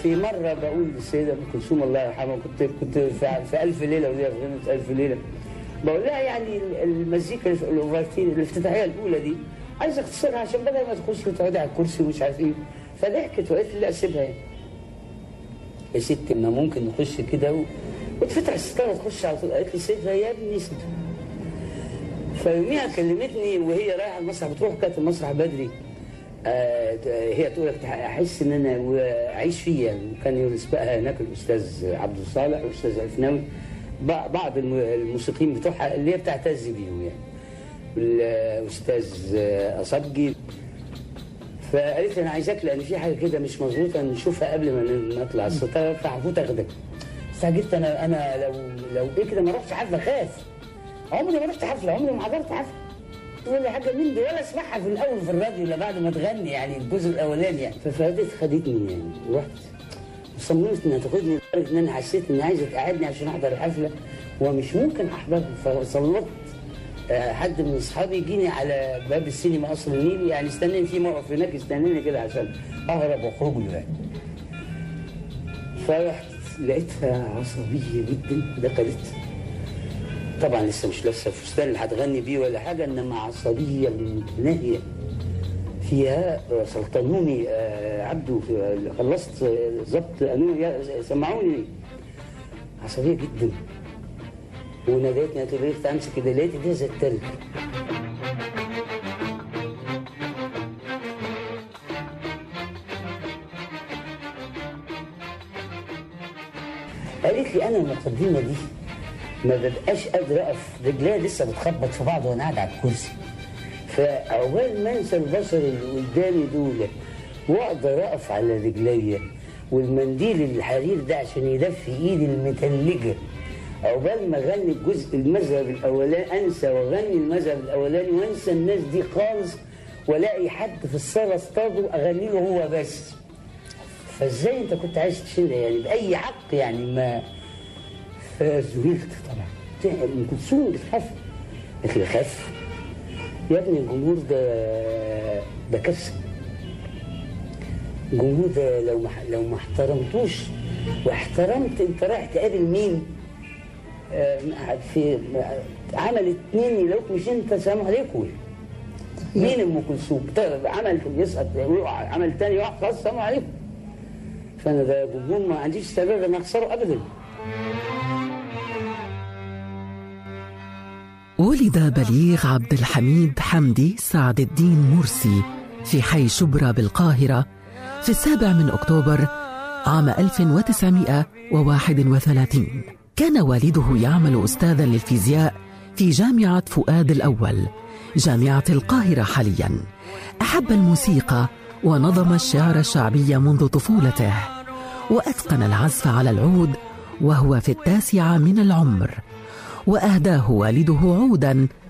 في مره بقول للسيده ام كلثوم الله يرحمها كنت كنت في, في الف ليله وليله في غنوه الف ليله بقول لها يعني المزيكا الاوفرتين الافتتاحيه الاولى دي عايز اختصرها عشان بدل ما تخش وتقعدي على الكرسي ومش عارف ايه فضحكت وقالت لي لا سيبها يعني يا ستي ما ممكن نخش كده و... وتفتح الستاره تخش على طول قالت لي سيبها يا ابني سيبها فيوميها كلمتني وهي رايحه المسرح بتروح كانت المسرح بدري آه هي تقول لك احس ان انا اعيش فيه يعني كان يسبقها هناك الاستاذ عبد الصالح والاستاذ عفناوي بعض الموسيقيين بتوعها اللي هي بتعتز بيهم يعني الاستاذ اصبجي فقالت لي انا عايزاك لان في حاجه كده مش مظبوطه نشوفها قبل ما نطلع الستاره فهفوت اخدك استعجبت انا انا لو لو ايه كده ما رحتش حفله خاف عمري ما رحت حفله عمري ما حضرت حفله تقول لي حاجه من دي ولا اسمعها في الاول في الراديو الا بعد ما تغني يعني الجزء الاولاني يعني ففادت خدتني يعني رحت صممت انها تاخدني لدرجه ان انا حسيت اني عايزه تقعدني عشان احضر الحفله ومش ممكن احضرها فصممت حد من اصحابي يجيني على باب السينما قصر النيل يعني استناني في موقف هناك استناني كده عشان اهرب واخرج له يعني فرحت لقيتها عصبيه جدا دخلت طبعا لسه مش لابسه الفستان اللي هتغني بيه ولا حاجه انما عصبيه متناهيه فيها سلطنوني عبده خلصت ظبط قانون سمعوني عصبيه جدا وناديتني قالت لي امسك كده لقيت ايديها زي التلج قالت لي انا المقدمه دي ما ببقاش قادر اقف رجليا لسه بتخبط في بعض وانا قاعد على الكرسي فعقبال ما انسى البشر اللي قدامي دول واقدر اقف على رجليا والمنديل الحرير ده عشان يدفي ايدي المتلجه عقبال ما اغني الجزء المذهب الاولاني انسى واغني المذهب الاولاني وانسى الناس دي خالص والاقي حد في الصاله اصطاده اغني له هو بس فازاي انت كنت عايز تشيلها يعني باي حق يعني ما فزهقت طبعا ام كلثوم بتخاف قالت لي خاف يا ابني الجمهور ده ده كارثه الجمهور ده لو ما لو ما احترمتوش واحترمت انت رايح تقابل مين في عمل اتنين يلاقوك مش انت سلام عليكم مين ام كلثوم عمل يسقط يقع عمل تاني يقع خلاص سلام عليكم فانا ده جمهور ما عنديش استعداد ان اخسره ابدا ولد بليغ عبد الحميد حمدي سعد الدين مرسي في حي شبرا بالقاهرة في السابع من أكتوبر عام 1931 كان والده يعمل أستاذا للفيزياء في جامعة فؤاد الأول جامعة القاهرة حاليا أحب الموسيقى ونظم الشعر الشعبي منذ طفولته وأتقن العزف على العود وهو في التاسعة من العمر وأهداه والده عودا